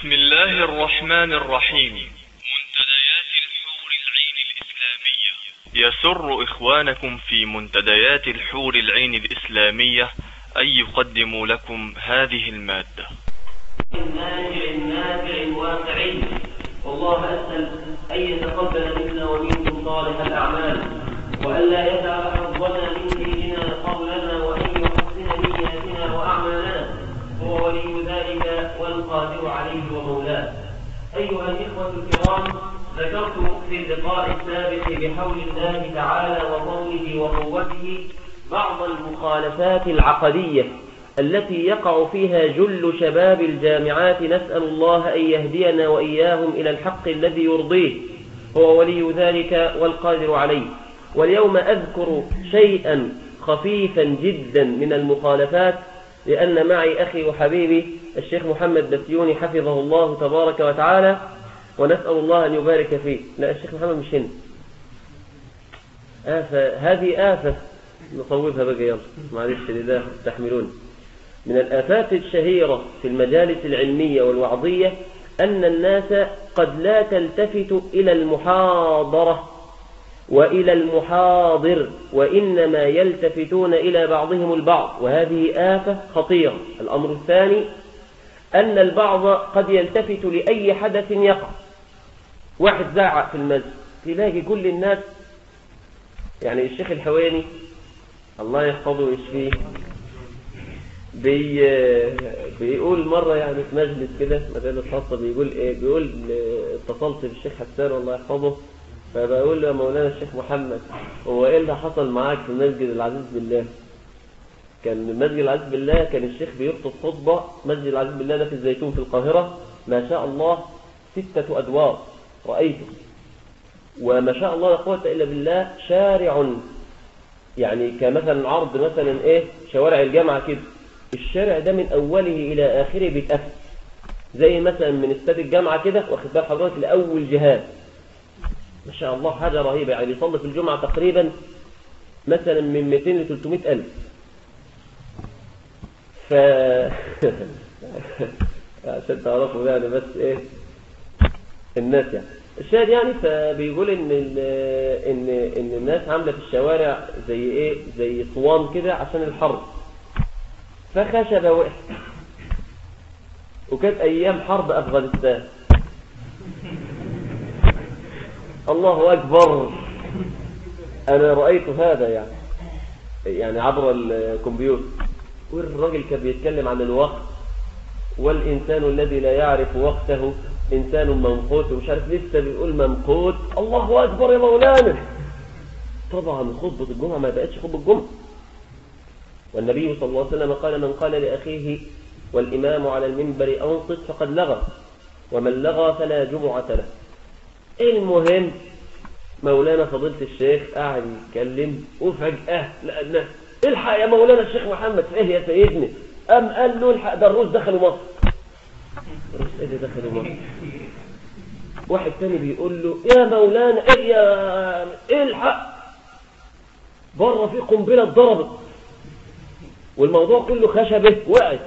بسم الله الرحمن الرحيم منتديات الحور العين الإسلامية يسر إخوانكم في منتديات الحور العين الإسلامية أن يقدموا لكم هذه المادة النافع النافع الواقعي والله أسأل أن يتقبل منا ومنكم صالح الأعمال وألا يجعل حظنا من ديننا قولنا وأن يحسن نياتنا وأعمالنا هو ولي ذلك والقادر عليه ومولاه أيها الإخوة الكرام ذكرت في اللقاء السابق بحول الله تعالى وطوله وقوته بعض المخالفات العقدية التي يقع فيها جل شباب الجامعات نسأل الله أن يهدينا وإياهم إلى الحق الذي يرضيه هو ولي ذلك والقادر عليه واليوم أذكر شيئا خفيفا جدا من المخالفات لأن معي أخي وحبيبي الشيخ محمد بسيوني حفظه الله تبارك وتعالى ونسأل الله أن يبارك فيه لا الشيخ محمد مش هنا آفة هذه آفة نصوبها بقى يلا معلش لله تحملون من الآفات الشهيرة في المجالس العلمية والوعظية أن الناس قد لا تلتفت إلى المحاضرة وإلى المحاضر وإنما يلتفتون إلى بعضهم البعض وهذه آفة خطيرة الأمر الثاني أن البعض قد يلتفت لأي حدث يقع واحد زعق في المسجد تلاقي كل الناس يعني الشيخ الحويني الله يحفظه ويشفيه بي بيقول مرة يعني في مجلس كده مجلس خاصة بيقول ايه بيقول اتصلت بالشيخ حسان الله يحفظه فبقول له يا مولانا الشيخ محمد هو ايه اللي حصل معاك في المسجد العزيز بالله كان المسجد العزيز بالله كان الشيخ بيخطب خطبة مسجد العزيز بالله ده في الزيتون في القاهرة ما شاء الله ستة أدوار رأيته وما شاء الله لا قوة إلا بالله شارع يعني كمثلا عرض مثلا ايه شوارع الجامعة كده الشارع ده من أوله إلى آخره بيتقفل زي مثلا من استاد الجامعة كده واخد بال حضرتك لأول جهاد ما شاء الله حاجة رهيبة يعني بيصلي في الجمعة تقريبا مثلا من 200 ل 300 ألف ف عشان تعرفوا يعني بس ايه الناس يعني الشاهد يعني فبيقول ان ان ان الناس عامله في الشوارع زي ايه زي صوان كده عشان الحرب فخشبه وقعت وكانت ايام حرب افغانستان الله اكبر انا رايت هذا يعني يعني عبر الكمبيوتر والراجل كان بيتكلم عن الوقت والانسان الذي لا يعرف وقته إنسان ممقوت ومش عارف لسه بيقول ممقوت الله أكبر يا مولانا طبعا خطبة الجمعة ما بقتش خطبة الجمعة والنبي صلى الله عليه وسلم قال من قال لأخيه والإمام على المنبر أنصت فقد لغى ومن لغى فلا جمعة له المهم مولانا فضيلة الشيخ قاعد يتكلم وفجأة لأنه الحق يا مولانا الشيخ محمد في ايه يا سيدنا أم قال له الحق ده الروس دخلوا مصر الروس ايه اللي دخلوا مصر واحد تاني بيقول له يا مولانا ايه يا الحق بره في قنبلة ضربت والموضوع كله خشبه وقعت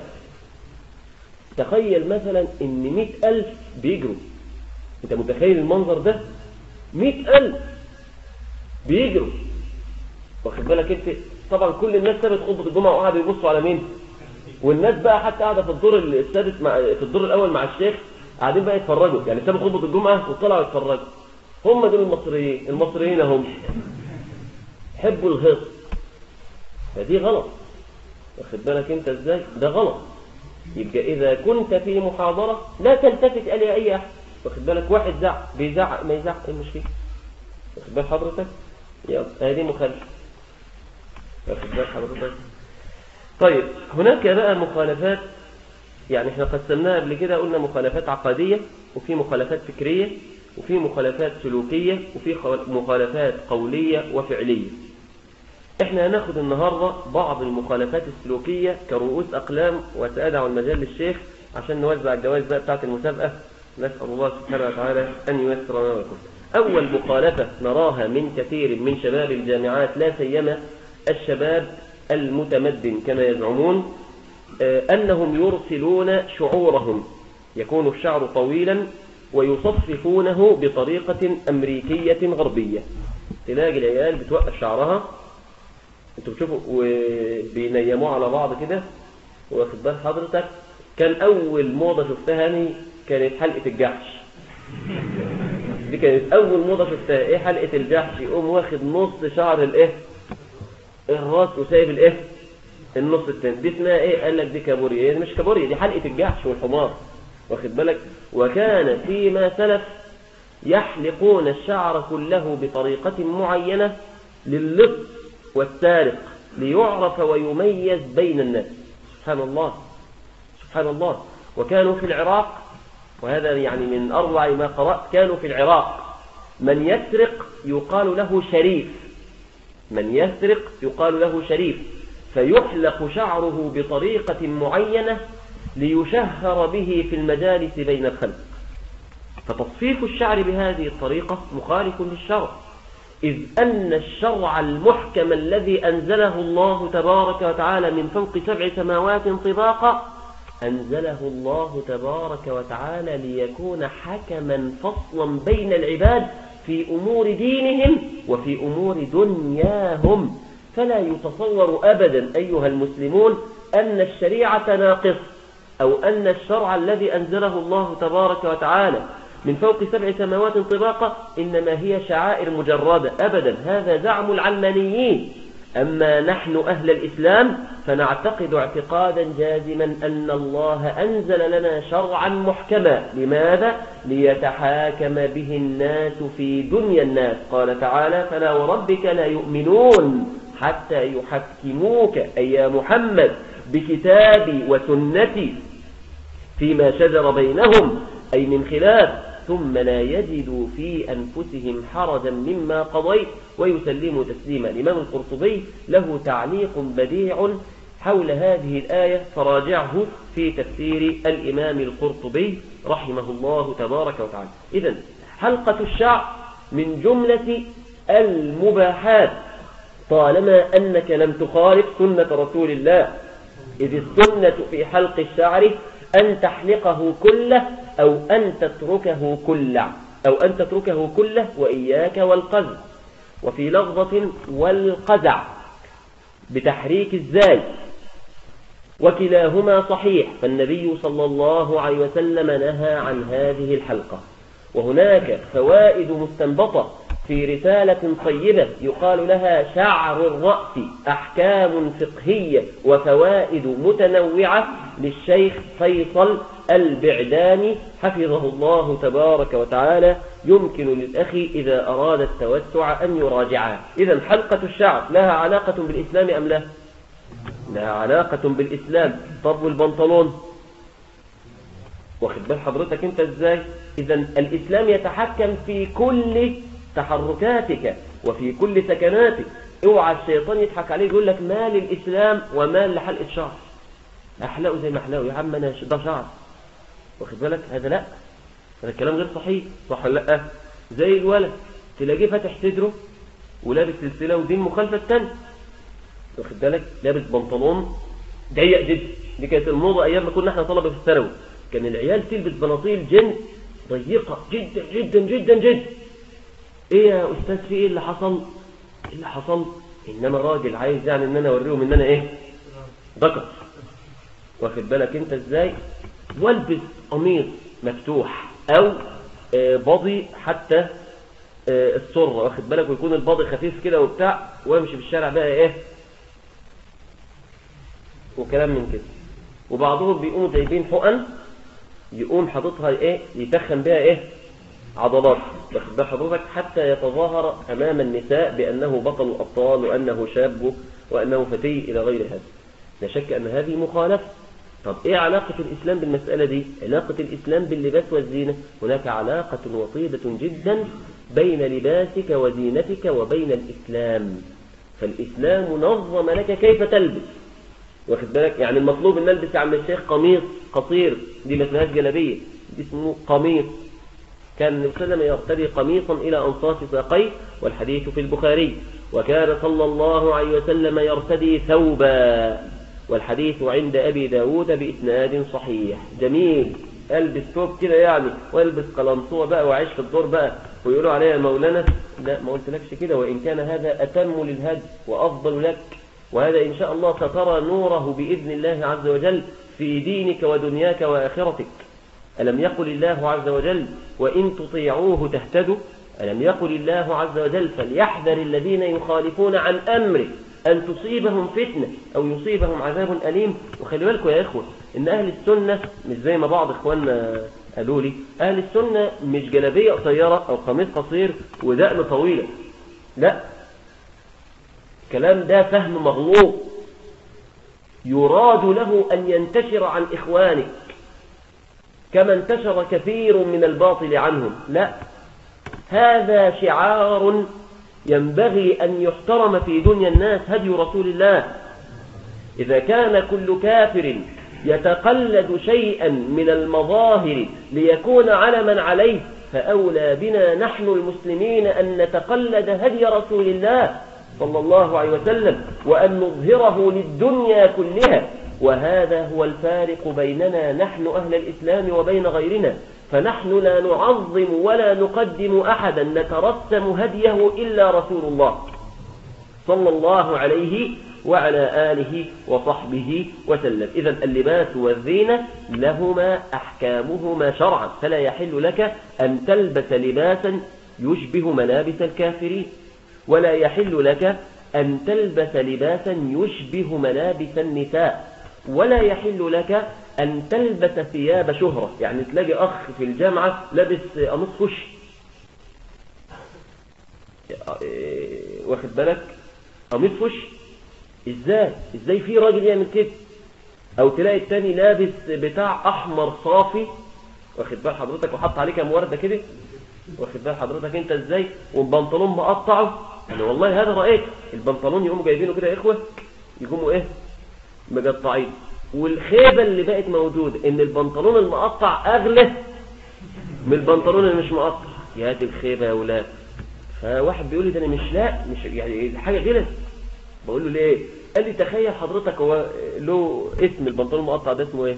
تخيل مثلا ان مئة ألف بيجروا انت متخيل المنظر ده مئة ألف بيجروا واخد بالك انت طبعا كل الناس سابت خطبة الجمعة وقعدوا يبصوا على مين والناس بقى حتى قاعدة في الدور السادس مع في الدور الأول مع الشيخ قاعدين بقى يتفرجوا يعني سابوا خطبة الجمعة وطلعوا يتفرجوا هم دول المصريين المصريين هم حبوا الغيظ فدي غلط واخد بالك انت ازاي ده غلط يبقى اذا كنت في محاضرة لا تلتفت الى اي احد واخد بالك واحد زعق بيزعق ما يزعق ايه المشكلة واخد بال حضرتك يلا هذه مخالفة واخد بال حضرتك طيب هناك بقى مخالفات يعني احنا قسمناها قبل كده قلنا مخالفات عقدية وفي مخالفات فكرية وفي مخالفات سلوكية وفي مخالفات قولية وفعلية احنا هناخد النهاردة بعض المخالفات السلوكية كرؤوس أقلام وسأدعو المجال للشيخ عشان نوزع الجوائز بقى بتاعت المسابقة نسأل الله سبحانه وتعالى أن ييسر لنا ولكم أول مخالفة نراها من كثير من شباب الجامعات لا سيما الشباب المتمدن كما يزعمون أنهم يرسلون شعورهم يكون الشعر طويلا ويصففونه بطريقة أمريكية غربية تلاقي العيال بتوقف شعرها انتوا بتشوفوا وبينيموه على بعض كده واخد بال حضرتك كان أول موضة شفتها أنا كانت حلقة الجحش دي كانت أول موضة شفتها إيه حلقة الجحش يقوم واخد نص شعر الإيه الراس وسايب الإيه النص التاني دي اسمها إيه قال لك دي كابوريا دي مش كابوريا دي حلقة الجحش والحمار واخد بالك وكان فيما سلف يحلقون الشعر كله بطريقة معينة للص والسارق ليعرف ويميز بين الناس سبحان الله سبحان الله وكانوا في العراق وهذا يعني من أروع ما قرأت كانوا في العراق من يسرق يقال له شريف من يسرق يقال له شريف فيحلق شعره بطريقة معينة ليشهر به في المجالس بين الخلق فتصفيف الشعر بهذه الطريقة مخالف للشرع إذ أن الشرع المحكم الذي أنزله الله تبارك وتعالى من فوق سبع سماوات طباقا أنزله الله تبارك وتعالى ليكون حكما فصلا بين العباد في أمور دينهم وفي أمور دنياهم فلا يتصور أبدا أيها المسلمون أن الشريعة ناقص أو أن الشرع الذي أنزله الله تبارك وتعالى من فوق سبع سماوات طباقة إنما هي شعائر مجردة أبدا هذا زعم العلمانيين أما نحن أهل الإسلام فنعتقد اعتقادا جازما أن الله أنزل لنا شرعا محكما لماذا؟ ليتحاكم به الناس في دنيا الناس قال تعالى فلا وربك لا يؤمنون حتى يحكموك أي يا محمد بكتابي وسنتي فيما شجر بينهم أي من خلاف ثم لا يجدوا في أنفسهم حرجا مما قضيت ويسلموا تسليما الإمام القرطبي له تعليق بديع حول هذه الآية فراجعه في تفسير الإمام القرطبي رحمه الله تبارك وتعالى إذا حلقة الشعر من جملة المباحات طالما أنك لم تخالف سنة رسول الله إذ السنة في حلق الشعر أن تحلقه كله أو أن تتركه كله أو أن تتركه كله وإياك والقزع وفي لفظة والقزع بتحريك الزاي وكلاهما صحيح فالنبي صلى الله عليه وسلم نهى عن هذه الحلقة وهناك فوائد مستنبطة في رسالة طيبة يقال لها شعر الرأس أحكام فقهية وفوائد متنوعة للشيخ فيصل البعداني حفظه الله تبارك وتعالى يمكن للأخ إذا أراد التوسع أن يراجعها إذا حلقة الشعر لها علاقة بالإسلام أم لا لها علاقة بالإسلام طب والبنطلون واخد بال حضرتك انت ازاي اذا الاسلام يتحكم في كل تحركاتك وفي كل سكناتك اوعى الشيطان يضحك عليك يقول لك مال الاسلام ومال لحلقه شعر احلقه زي ما احلقه يا عم انا ده شعر واخد بالك هذا لا هذا الكلام غير صحيح صح ولا لا زي الولد تلاقيه فاتح صدره ولابس سلسله ودين مخالفه التاني واخد بالك لابس بنطلون ضيق جدا دي كانت الموضه ايام ما كنا احنا طلبه في الثانوي كان العيال تلبس بناطيل جنس ضيقه جدا جدا جدا جدا ايه يا استاذ في ايه اللي حصل ايه اللي حصل انما الراجل عايز يعني ان انا اوريهم ان انا ايه ذكر واخد بالك انت ازاي والبس قميص مفتوح او آه بضي حتى آه السره واخد بالك ويكون البضي خفيف كده وبتاع وامشي في الشارع بقى ايه وكلام من كده وبعضهم بيقوموا جايبين حقن يقوم حاططها ايه يتخن بها ايه عضلات واخد بال حضرتك حتى يتظاهر امام النساء بانه بطل ابطال وانه شاب وانه فتي الى غير هذا لا شك ان هذه مخالفه طب ايه علاقة الاسلام بالمسألة دي علاقة الاسلام باللباس والزينة هناك علاقة وطيدة جدا بين لباسك وزينتك وبين الاسلام فالاسلام نظم لك كيف تلبس واخد بالك يعني المطلوب ان نلبس يا عم الشيخ قميص قصير دي ما اسمهاش جلابيه دي اسمه قميص كان النبي صلى الله عليه وسلم يرتدي قميصا الى انصاف ساقيه والحديث في البخاري وكان صلى الله عليه وسلم يرتدي ثوبا والحديث عند ابي داود باسناد صحيح جميل البس ثوب كده يعني والبس قلنسوه بقى واعيش في الدور بقى ويقولوا عليا مولانا لا ما قلتلكش كده وان كان هذا اتم للهدي وافضل لك وهذا ان شاء الله سترى نوره باذن الله عز وجل في دينك ودنياك واخرتك ألم يقل الله عز وجل وإن تطيعوه تهتدوا ألم يقل الله عز وجل فليحذر الذين يخالفون عن أمره أن تصيبهم فتنة أو يصيبهم عذاب أليم وخلي بالكم يا إخوة إن أهل السنة مش زي ما بعض إخواننا قالوا لي أهل السنة مش جلبية قصيرة أو قميص قصير ودقن طويلة لا الكلام ده فهم مغلوط يراد له أن ينتشر عن إخوانك كما انتشر كثير من الباطل عنهم لا هذا شعار ينبغي أن يحترم في دنيا الناس هدي رسول الله إذا كان كل كافر يتقلد شيئا من المظاهر ليكون علما عليه فأولى بنا نحن المسلمين أن نتقلد هدي رسول الله صلى الله عليه وسلم وأن نظهره للدنيا كلها وهذا هو الفارق بيننا نحن أهل الإسلام وبين غيرنا فنحن لا نعظم ولا نقدم أحدا نترسم هديه إلا رسول الله صلى الله عليه وعلى آله وصحبه وسلم إذا اللباس والزينة لهما أحكامهما شرعا فلا يحل لك أن تلبس لباسا يشبه ملابس الكافرين ولا يحل لك أن تلبس لباسا يشبه ملابس النساء ولا يحل لك أن تلبس ثياب شهرة يعني تلاقي أخ في الجامعة لابس قميص خش واخد بالك قميص خش ازاي ازاي في راجل يعمل كده او تلاقي التاني لابس بتاع احمر صافي واخد بال حضرتك وحط عليه كام ورده كده واخد بال حضرتك انت ازاي والبنطلون مقطعه يعني والله هذا رايت البنطلون يقوموا جايبينه كده يا اخوه يقوموا ايه مقطعين والخيبة اللي بقت موجودة ان البنطلون المقطع اغلى من البنطلون اللي مش مقطع يا دي الخيبة يا ولاد فواحد بيقول لي ده انا مش لا مش يعني حاجة غلط بقول له ليه قال لي تخيل حضرتك هو له اسم البنطلون المقطع ده اسمه ايه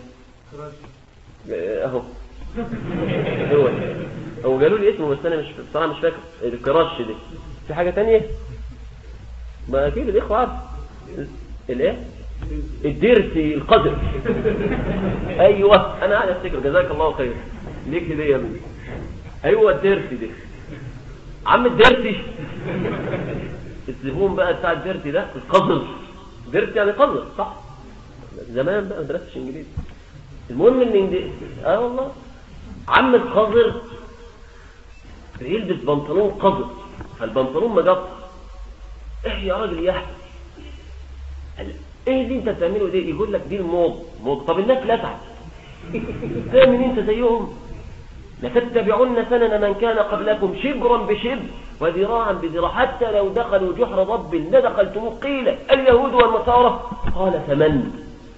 اهو هو هو قالوا لي اسمه بس انا مش بصراحه مش فاكر الكراش دي في حاجه تانية ما اكيد الاخوه عارف الايه الدرسي القدر ايوه انا قاعد افتكر جزاك الله خير ليك هديه مني ايوه الدرسي ده عم الدرسي الزبون بقى بتاع الدرسي ده القذر درسي يعني قذر صح زمان بقى ما درستش انجليزي المهم ان اه والله عم القذر يلبس بنطلون قذر فالبنطلون مجطر ايه يا راجل يا احمد ايه اللي انت بتعمله ده يقول لك دي الموض موض طب الناس لسعت تعمل انت زيهم لتتبعن سنن من كان قبلكم شبرا بشبر وذراعا بذراع حتى لو دخلوا جحر رب لدخلتموه قيل اليهود والنصارى قال فمن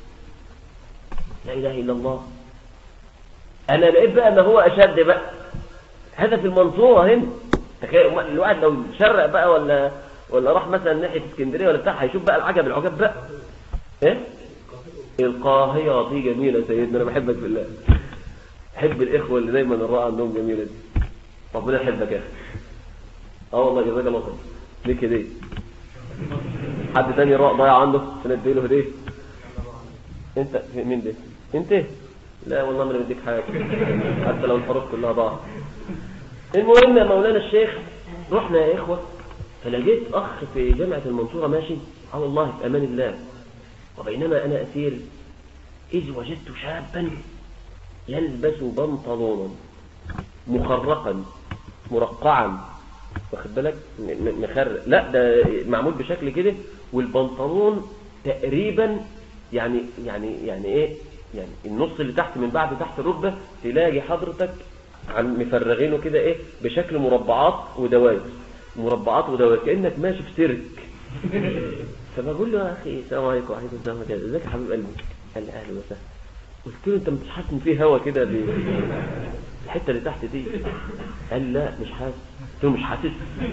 لا اله الا الله انا لقيت بقى ما هو اشد بقى هذا في المنصوره هنا تخيل الواحد لو شرق بقى ولا ولا راح مثلا ناحيه اسكندريه ولا بتاع هيشوف بقى العجب العجب بقى ايه القاهره دي جميله سيدنا انا بحبك بالله حب الاخوه اللي دايما الراء عندهم جميله دي ربنا يحبك يا اخي اه والله جزاك الله خير ليك هديه حد تاني راء ضايع عنده عشان اديله هديه انت مين ده انت لا والله ما انا بديك حاجه حتى لو الحروف كلها ضاعت المهم يا مولانا الشيخ رحنا يا اخوه فلقيت اخ في جامعه المنصوره ماشي اه والله في امان الله وبينما انا اسير اذ وجدت شابا يلبس بنطلونا مخرقا مرقعا واخد بالك مخرق لا ده معمول بشكل كده والبنطلون تقريبا يعني يعني يعني ايه يعني النص اللي تحت من بعد تحت الركبه تلاقي حضرتك عن مفرغينه كده ايه بشكل مربعات ودوائر مربعات ودوائر كانك ماشي في سيرك فبقول له يا اخي السلام عليكم وعليكم السلام ورحمه الله ازيك يا حبيب قلبي قال لي اهلا وسهلا قلت له انت مش حاسس ان في هوا كده ب... الحته اللي تحت دي قال لا مش حاسس قلت له مش حاسس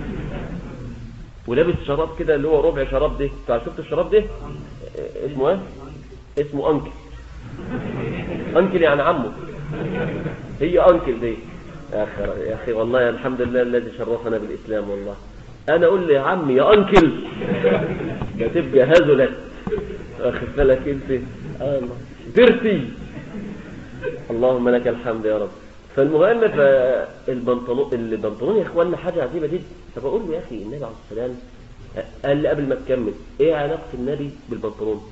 ولابس شراب كده اللي هو ربع شراب ده انت شفت الشراب ده اسمه ايه اسمه انكل انكل يعني عمه هي انكل دي يا اخي يا اخي والله الحمد لله الذي شرفنا بالاسلام والله انا اقول له يا عمي يا انكل ده تبقى هزلت واخد بالك انت آه الله ترتي اللهم لك الحمد يا رب فالمهم فالبنطلون البنطلون يا اخوانا حاجه عجيبه جدا فبقول له يا اخي النبي عليه الصلاه والسلام قال لي قبل ما تكمل ايه علاقه النبي بالبنطلون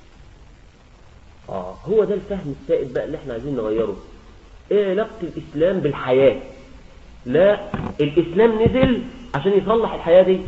اه هو ده الفهم السائد بقى اللي احنا عايزين نغيره ايه علاقه الاسلام بالحياه لا الاسلام نزل عشان يصلح الحياه دي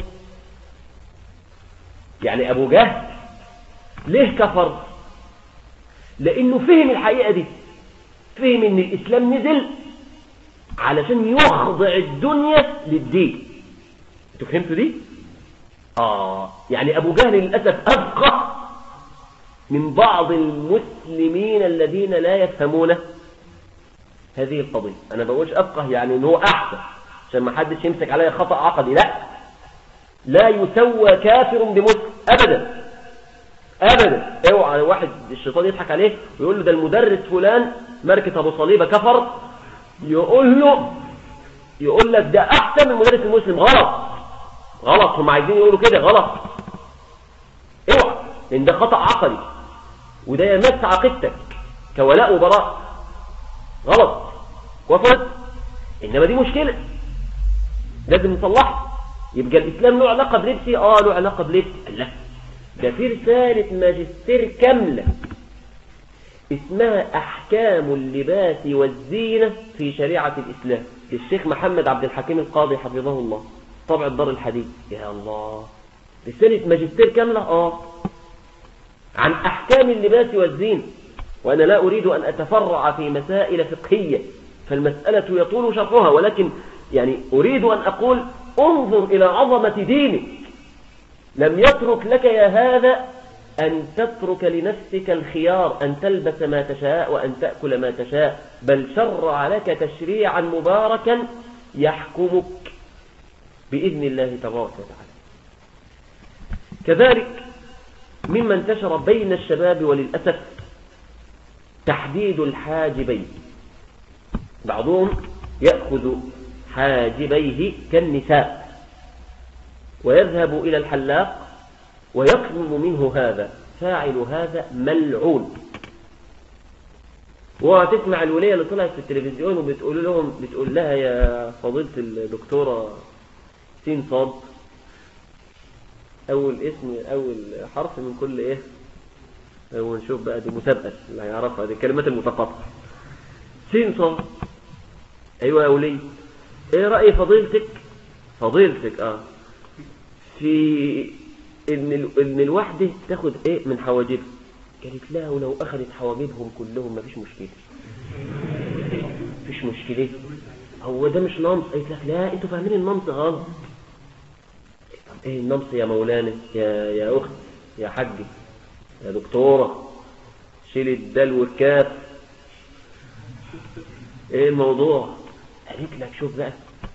يعني ابو جهل ليه كفر لانه فهم الحقيقه دي فهم ان الاسلام نزل علشان يخضع الدنيا للدين انتوا فهمتوا دي اه يعني ابو جهل للاسف افقه من بعض المسلمين الذين لا يفهمون هذه القضيه انا بقولش افقه يعني ان هو احسن عشان ما حدش يمسك عليا خطا عقدي لا لا يسوى كافر بمسلم ابدا ابدا اوعى واحد الشيطان يضحك عليه ويقول له ده المدرس فلان ماركة ابو صليبه كفر يقول له يقول لك ده احسن من المدرس المسلم غلط غلط هم عايزين يقولوا كده غلط اوعى لان ده خطا عقدي وده يمس عقيدتك كولاء وبراء غلط وصلت انما دي مشكله لازم نصلحها يبقى الاسلام له علاقه بلبسي اه له علاقه بلبسي لا ده في رسالة ماجستير كاملة اسمها أحكام اللباس والزينة في شريعة الإسلام للشيخ محمد عبد الحكيم القاضي حفظه الله طبع الدار الحديث يا الله رسالة ماجستير كاملة آه عن أحكام اللباس والزينة وأنا لا أريد أن أتفرع في مسائل فقهية فالمسألة يطول شرحها ولكن يعني أريد أن أقول انظر إلى عظمة دينك لم يترك لك يا هذا أن تترك لنفسك الخيار أن تلبس ما تشاء وأن تأكل ما تشاء بل شرع لك تشريعا مباركا يحكمك بإذن الله تبارك وتعالى كذلك مما انتشر بين الشباب وللأسف تحديد الحاجبين بعضهم يأخذ حاجبيه كالنساء ويذهب إلى الحلاق ويطلب منه هذا فاعل هذا ملعون وتسمع الولية اللي طلعت في التلفزيون وبتقول لهم بتقول لها يا فضيلة الدكتورة سين صاد أول اسم أول حرف من كل إيه ونشوف بقى دي مسابقة اللي هيعرفها دي الكلمات المتقاطعة سين صاد أيوة يا ولي إيه رأي فضيلتك فضيلتك آه في ان ال... ان الواحده تاخد ايه من حواجبها قالت لا ولو اخذت حواجبهم كلهم مفيش مشكله مفيش مشكله هو ده مش نمص قالت لك لا انتوا فاهمين النمص غلط طب ايه النمص يا مولانا يا يا اخت يا حاج يا دكتوره شيل الدال والكاف ايه الموضوع قالت لك شوف بقى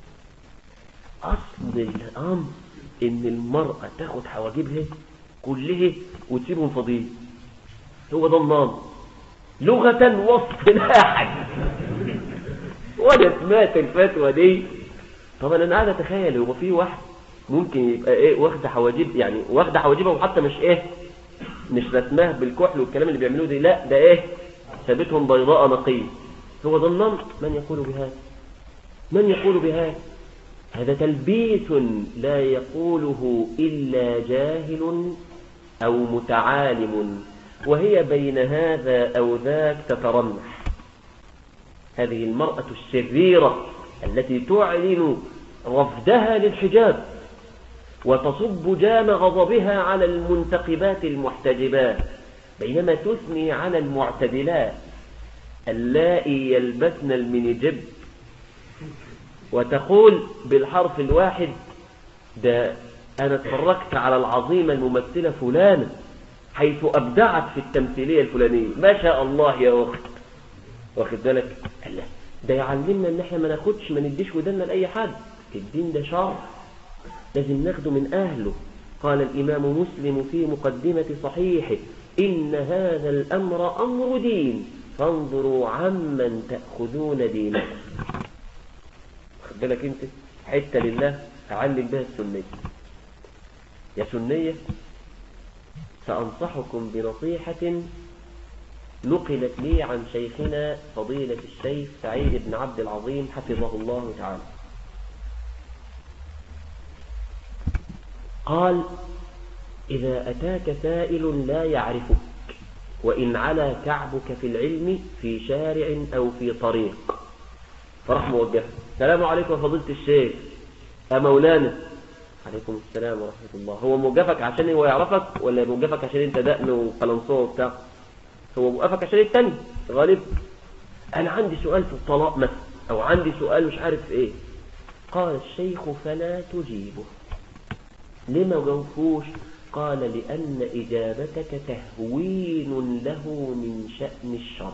اصل الامر ان المرأة تاخد حواجبها كلها وتسيبهم فاضيين هو ده النظام لغة واصطلاحا وانا سمعت الفتوى دي طبعا انا قاعد اتخيل هو في واحد ممكن يبقى ايه واخده حواجب يعني واخده حواجبها وحتى مش ايه مش رسمها بالكحل والكلام اللي بيعملوه ده لا ده ايه سابتهم بيضاء نقيه هو ده النمط من يقول بهذا من يقول بهذا هذا تلبيس لا يقوله إلا جاهل أو متعالم وهي بين هذا أو ذاك تترنح هذه المرأة الشريرة التي تعلن رفضها للحجاب وتصب جام غضبها على المنتقبات المحتجبات بينما تثني على المعتدلات اللائي يلبسن المنجب وتقول بالحرف الواحد ده أنا اتفرجت على العظيمة الممثلة فلانة حيث أبدعت في التمثيلية الفلانية ما شاء الله يا أخت واخد بالك الله ده يعلمنا ان احنا ما ناخدش ما نديش ودنا لأي حد الدين ده شرع لازم ناخده من أهله قال الإمام مسلم في مقدمة صحيحه إن هذا الأمر أمر دين فانظروا عمن تأخذون دينكم خد بالك انت حتة لله أعلم بها السنية يا سنية سأنصحكم بنصيحة نقلت لي عن شيخنا فضيلة الشيخ سعيد بن عبد العظيم حفظه الله تعالى قال إذا أتاك سائل لا يعرفك وإن علا كعبك في العلم في شارع أو في طريق فراح موجه السلام عليكم يا فضيلة الشيخ يا مولانا عليكم السلام ورحمة الله هو موقفك عشان هو يعرفك ولا موقفك عشان انت دقن وقلنصوه وبتاع هو موقفك عشان التاني غالب انا عندي سؤال في الطلاق مثلا او عندي سؤال مش عارف ايه قال الشيخ فلا تجيبه لما جوفوش قال لأن إجابتك تهوين له من شأن الشر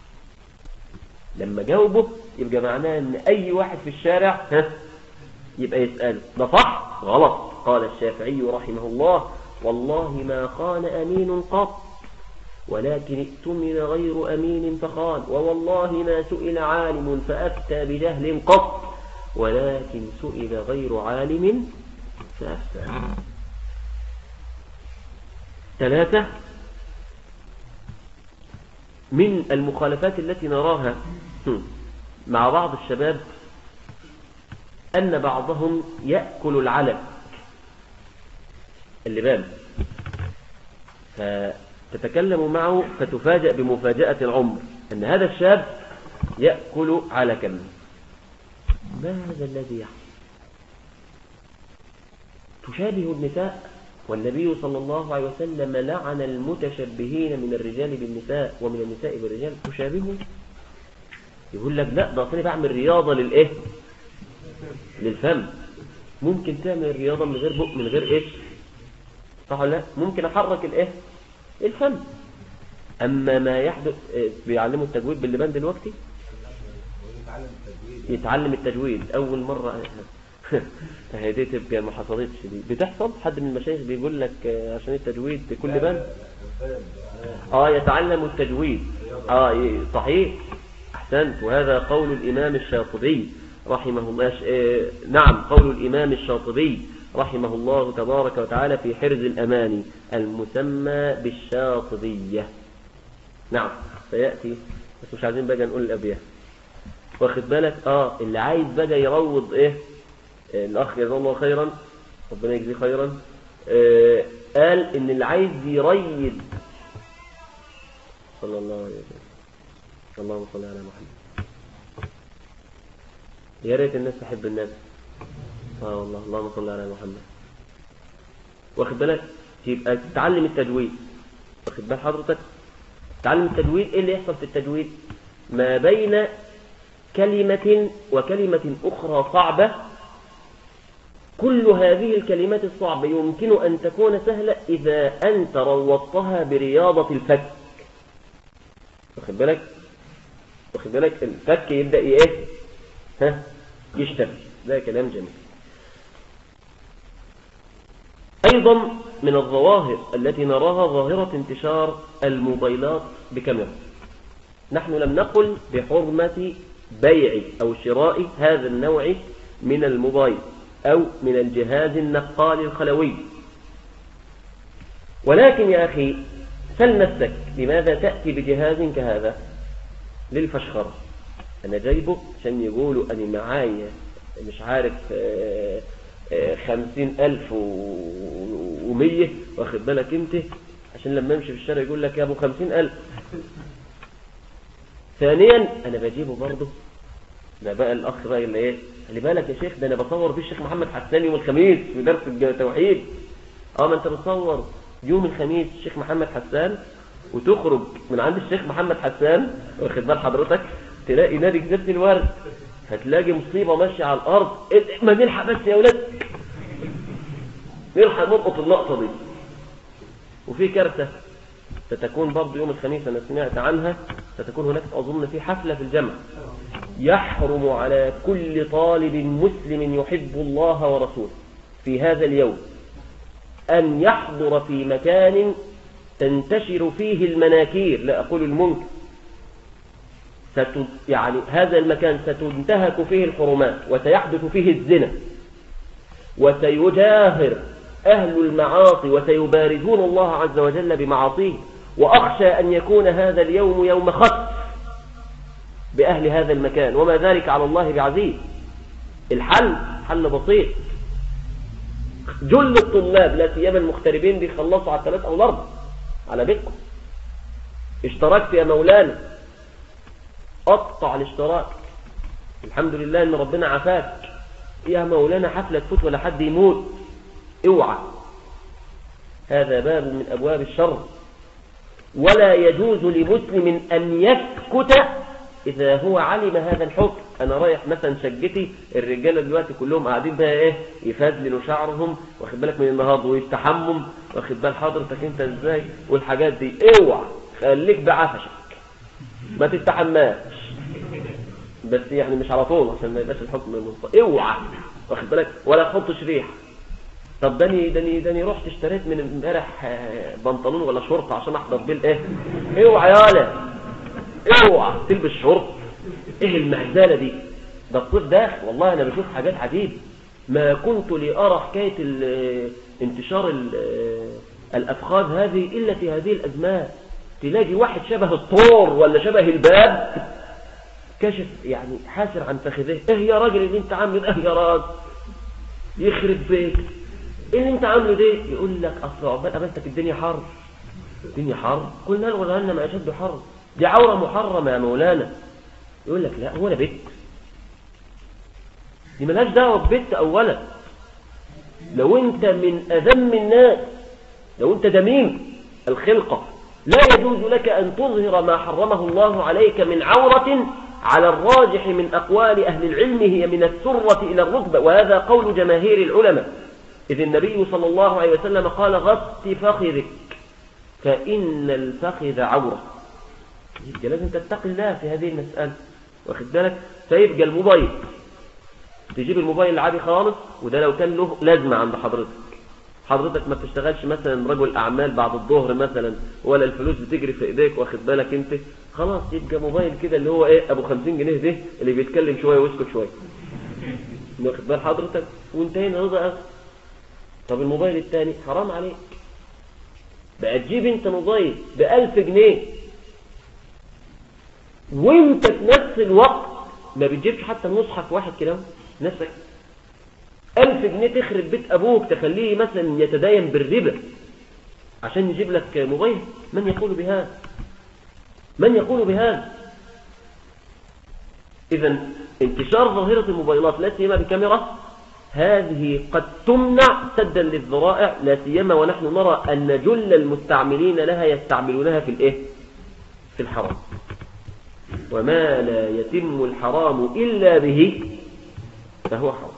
لما جاوبه يبقى معناه ان اي واحد في الشارع ها يبقى يسأله ده صح غلط قال الشافعي رحمه الله والله ما خان أمين قط ولكن ائتمن غير أمين فخان ووالله ما سئل عالم فأفتى بجهل قط ولكن سئل غير عالم فأفتى ثلاثة من المخالفات التي نراها مع بعض الشباب أن بعضهم يأكل العلم اللبان فتتكلم معه فتفاجأ بمفاجأة العمر أن هذا الشاب يأكل علكا ما هذا الذي يحصل تشابه النساء والنبي صلى الله عليه وسلم لعن المتشبهين من الرجال بالنساء ومن النساء بالرجال تشابهوا يقول لك لا ده اصلي بعمل رياضة للايه للفم ممكن تعمل رياضة من غير بق من غير ايش صح ولا لا ممكن احرك الايه الفم اما ما يحدث إيه، بيعلموا التجويد باللبان دلوقتي يتعلم التجويد اول مرة هي دي تبقى ما حصلتش دي بتحصل حد من المشايخ بيقول لك آه، عشان التجويد كل بان اه يتعلم التجويد اه ي- صحيح احسنت وهذا قول الامام الشاطبي رحمه الله آه، نعم قول الامام الشاطبي رحمه الله تبارك وتعالى في حرز الاماني المسمى بالشاطبية نعم سيأتي بس مش عايزين بقى نقول الابيات واخد بالك اه اللي عايز بقى يروض ايه آه، الاخ جزاه الله خيرا ربنا يجزيه خيرا آه، قال ان اللي عايز يريد صلى الله عليه وسلم اللهم صل على محمد يا ريت الناس تحب النبي اه والله اللهم صل على محمد واخد بالك يبقى تتعلم التجويد واخد بال حضرتك تعلم التجويد ايه اللي يحصل في التجويد ما بين كلمة وكلمة أخرى صعبة كل هذه الكلمات الصعبة يمكن أن تكون سهلة إذا أنت روضتها برياضة الفك واخد بالك واخد بالك الفك يبدأ ايه ها يشتغل ده كلام جميل أيضا من الظواهر التي نراها ظاهرة انتشار الموبايلات بكاميرا نحن لم نقل بحرمة بيع أو شراء هذا النوع من الموبايل أو من الجهاز النقال الخلوي ولكن يا أخي سل نفسك لماذا تأتي بجهاز كهذا للفشخرة أنا جايبه عشان يقولوا أنا معايا مش عارف آه، آه، خمسين ألف و- ومية واخد بالك انت عشان لما امشي في الشارع يقول لك يا ابو خمسين ألف ثانيا انا بجيبه برضه ده بقى الاخ بقى اللي ايه خلي بالك يا شيخ ده انا بصور فيه الشيخ محمد حسان يوم الخميس في درس التوحيد اه ما انت بتصور يوم الخميس الشيخ محمد حسان وتخرج من عند الشيخ محمد حسان واخد بال حضرتك تلاقي نادي جزيرة الورد هتلاقي مصيبة ماشية على الأرض إيه، ما نلحق بس يا ولاد نلحق نلقط اللقطة دي وفي كارثة ستكون برضه يوم الخميس أنا سمعت عنها ستكون هناك أظن في حفلة في الجامعة يحرم على كل طالب مسلم يحب الله ورسوله في هذا اليوم أن يحضر في مكان تنتشر فيه المناكير لا أقول المنكر ست يعني هذا المكان ستنتهك فيه الحرمات وسيحدث فيه الزنا وسيجاهر أهل المعاصي وسيبارزون الله عز وجل بمعاصيه وأخشى أن يكون هذا اليوم يوم خط بأهل هذا المكان وما ذلك على الله بعزيز الحل حل بسيط جل الطلاب لا سيما المغتربين بيخلصوا على الثلاث أو الأربع على بيتكم اشتركت يا مولانا اقطع الاشتراك الحمد لله ان ربنا عافاك يا مولانا حفلة تفوت ولا حد يموت اوعى هذا باب من ابواب الشر ولا يجوز لمسلم ان يسكت اذا هو علم هذا الحكم انا رايح مثلا شقتي الرجاله دلوقتي كلهم قاعدين بقى ايه يفزلوا شعرهم واخد بالك من النهارده ويستحمم واخد بال حضرتك انت ازاي والحاجات دي اوعى خليك بعفشك ما تستحماش بس يعني مش على طول عشان ما يبقاش الحكم منصف اوعى واخد بالك ولا تحطش ريحه طب داني داني داني رحت اشتريت من امبارح آه، بنطلون ولا شورت عشان احضر بيه الايه اوعى يالا اوعى تلبس شورت ايه المهزله دي ده الصيف داخل والله انا بشوف حاجات عجيبه ما كنت لارى حكايه ال- انتشار ال- الافخاذ هذه الا في هذه الازمان تلاقي واحد شبه الطور ولا شبه الباب كشف يعني حاسر عن فخذيه ايه يا راجل اللي انت عامله ده ايه يا راجل يخرب بيك ايه اللي انت عامله ده يقول لك اصل عقبال قابلتك الدنيا حر الدنيا حر قلنا له جهنم اشد حر دي عوره محرمه يا مولانا يقول لك لا هو انا بيت دي ملهاش دعوه ببيت اولا لو انت من اذم الناس لو انت دميم الخلقه لا يجوز لك ان تظهر ما حرمه الله عليك من عوره على الراجح من اقوال اهل العلم هي من السره الى الركبه وهذا قول جماهير العلماء اذ النبي صلى الله عليه وسلم قال غط فخذك فان الفخذ عوره يبقى لازم تتقي الله في هذه المسألة واخد بالك فيبقى الموبايل تجيب الموبايل العادي خالص وده لو كان له لازمة عند حضرتك حضرتك ما بتشتغلش مثلا رجل أعمال بعد الظهر مثلا ولا الفلوس بتجري في إيديك واخد بالك أنت خلاص يبقى موبايل كده اللي هو إيه أبو 50 جنيه ده اللي بيتكلم شوية ويسكت شوية واخد بال حضرتك وانتهينا رضا أخر طب الموبايل الثاني حرام عليك بقى تجيب انت موبايل ب 1000 جنيه وانت في نفس الوقت ما بتجيبش حتى المصحف واحد كده نفسك ألف جنيه تخرب بيت أبوك تخليه مثلا يتداين بالربا عشان يجيب لك موبايل من يقول بهذا من يقول بهذا إذا انتشار ظاهرة الموبايلات لا سيما بكاميرا هذه قد تمنع سدا للذرائع لا سيما ونحن نرى أن جل المستعملين لها يستعملونها في الإيه؟ في الحرام وما لا يتم الحرام إلا به فهو حرام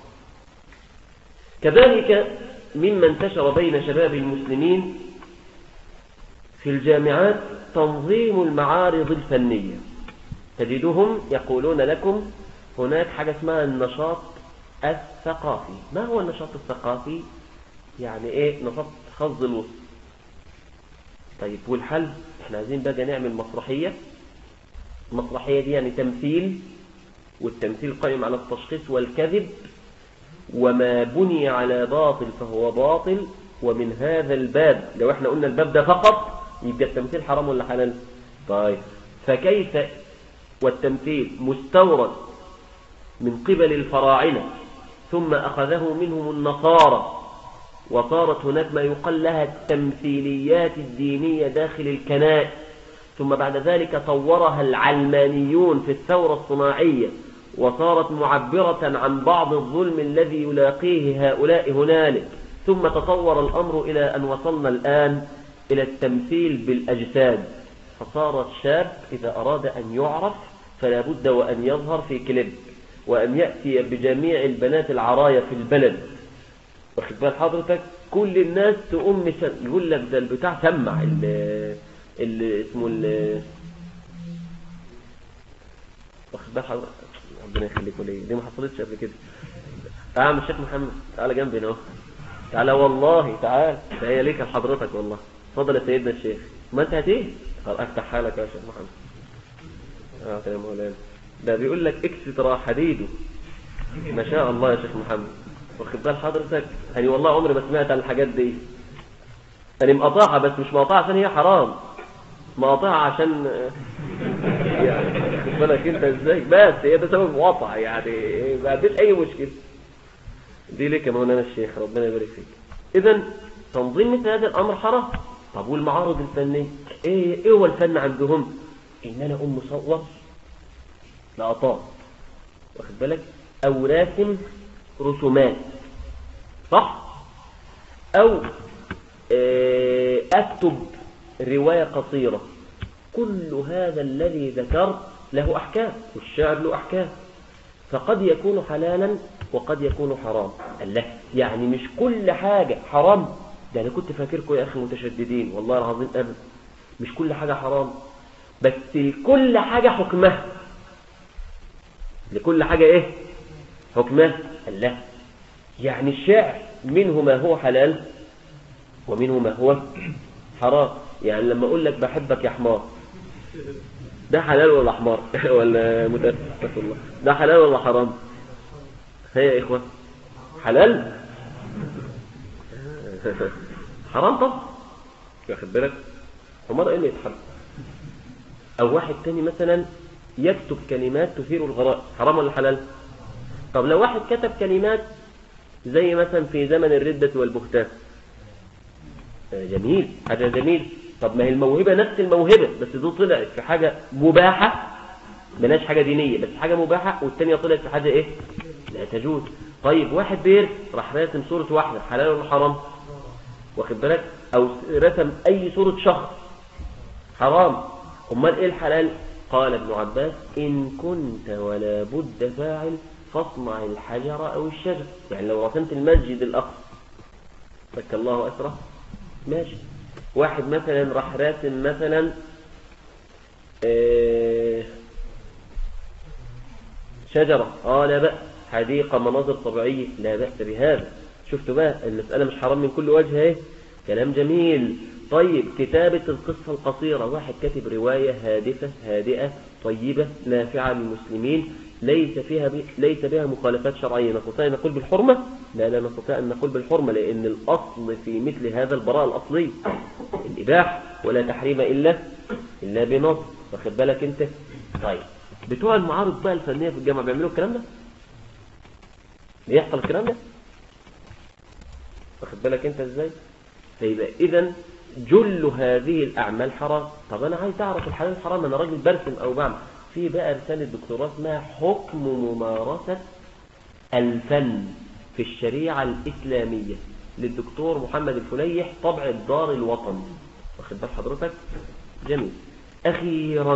كذلك مما انتشر بين شباب المسلمين في الجامعات تنظيم المعارض الفنية تجدهم يقولون لكم هناك حاجة اسمها النشاط الثقافي ما هو النشاط الثقافي يعني ايه نشاط خفض الوسط طيب والحل احنا عايزين بقى نعمل مسرحية المسرحية دي يعني تمثيل والتمثيل قائم على التشخيص والكذب وما بني على باطل فهو باطل ومن هذا الباب لو احنا قلنا الباب ده فقط يبقى التمثيل حرام ولا حلال طيب فكيف والتمثيل مستورد من قبل الفراعنة ثم أخذه منهم النصارى وصارت هناك ما يقال لها التمثيليات الدينية داخل الكنائس ثم بعد ذلك طورها العلمانيون في الثورة الصناعية وصارت معبرة عن بعض الظلم الذي يلاقيه هؤلاء هنالك ثم تطور الأمر إلى أن وصلنا الآن إلى التمثيل بالأجساد فصار الشاب إذا أراد أن يعرف فلا بد وأن يظهر في كليب وأن يأتي بجميع البنات العرايا في البلد واخد بال حضرتك كل الناس تقوم مس- يقول لك ده البتاع سمع ال- اللي اسمه ال واخد بال حضرتك ربنا يخليك وليه دي ما حصلتش قبل كده تعال يا الشيخ محمد تعالى جنبي هنا اهو تعالى والله تعال ده هي ليك لحضرتك والله اتفضل يا سيدنا الشيخ ما انت هتيجي خلاص افتحها لك يا شيخ محمد اه يا مولانا ده بيقول لك اكسترا حديده ما شاء الله يا شيخ محمد واخد بال حضرتك يعني والله عمري ما سمعت عن الحاجات دي انا مقاطعها بس مش مقاطعها عشان هي حرام مقاطعها عشان يعني واخد بالك انت ازاي بس هي ده سبب مقاطعه يعني ما فيش اي مشكله دي ليك يا مولانا الشيخ ربنا يبارك فيك اذا تنظيم مثل هذا الامر حرام طب والمعارض الفنيه ايه ايه هو الفن عندهم ان انا اقوم مصور لقطات واخد بالك او راسم رسومات صح او آه، اكتب روايه قصيره كل هذا الذي ذكرت له احكام والشعر له احكام فقد يكون حلالا وقد يكون حرام قال لا يعني مش كل حاجة حرام ده أنا كنت فاكركم يا أخي متشددين والله العظيم أبدا مش كل حاجة حرام بس لكل حاجة حكمها لكل حاجة إيه حكمها قال لا يعني الشعر منه ما هو حلال ومنه ما هو حرام يعني لما أقول لك بحبك يا حمار ده حلال ولا حمار ولا متأسف الله ده حلال ولا حرام هيا يا إخوة حلال حرام طب واخد بالك حمار ايه اللي يتحرم او واحد تاني مثلا يكتب كلمات تثير الغرائز حرام ولا حلال طب لو واحد كتب كلمات زي مثلا في زمن الردة والبهتان آه، جميل حاجة جميل طب ما هي الموهبة نفس الموهبة بس دي طلعت في حاجة مباحة بلاش حاجة دينية بس حاجة مباحة والتانية طلعت في حاجة ايه لا تجوز طيب واحد بير راح راسم صورة واحدة حلال ولا حرام واخد بالك او رسم اي صورة شخص حرام امال ايه الحلال قال ابن عباس ان كنت ولا بد فاعل فاصنع الحجر او الشجر يعني لو رسمت المسجد الاقصى فك الله اسره ماشي واحد مثلا راح راسم مثلا آه، شجرة اه لا بأس حديقة مناظر طبيعية لا بأس بهذا شفتوا بقى المسألة مش حرام من كل وجه اهي كلام جميل طيب كتابة القصة القصيرة واحد كاتب رواية هادفة هادئة طيبة نافعة للمسلمين ليس فيها ب... ليس بها مخالفات شرعية نستطيع أن نقول بالحرمة لا لا نستطيع أن نقول بالحرمة لأن الأصل في مثل هذا البراءة الأصلي الإباح ولا تحريم إلا إلا بنص واخد بالك أنت طيب بتوع المعارض بقى الفنية في الجامعة بيعملوا الكلام ده بيحصل الكلام ده واخد بالك انت ازاي فيبقى اذا جل هذه الاعمال حرام طب انا عايز اعرف الحلال الحرام انا راجل برسم او بعمل في بقى رساله دكتوراه اسمها حكم ممارسه الفن في الشريعه الاسلاميه للدكتور محمد الفليح طبع الدار الوطن واخد بال حضرتك جميل اخيرا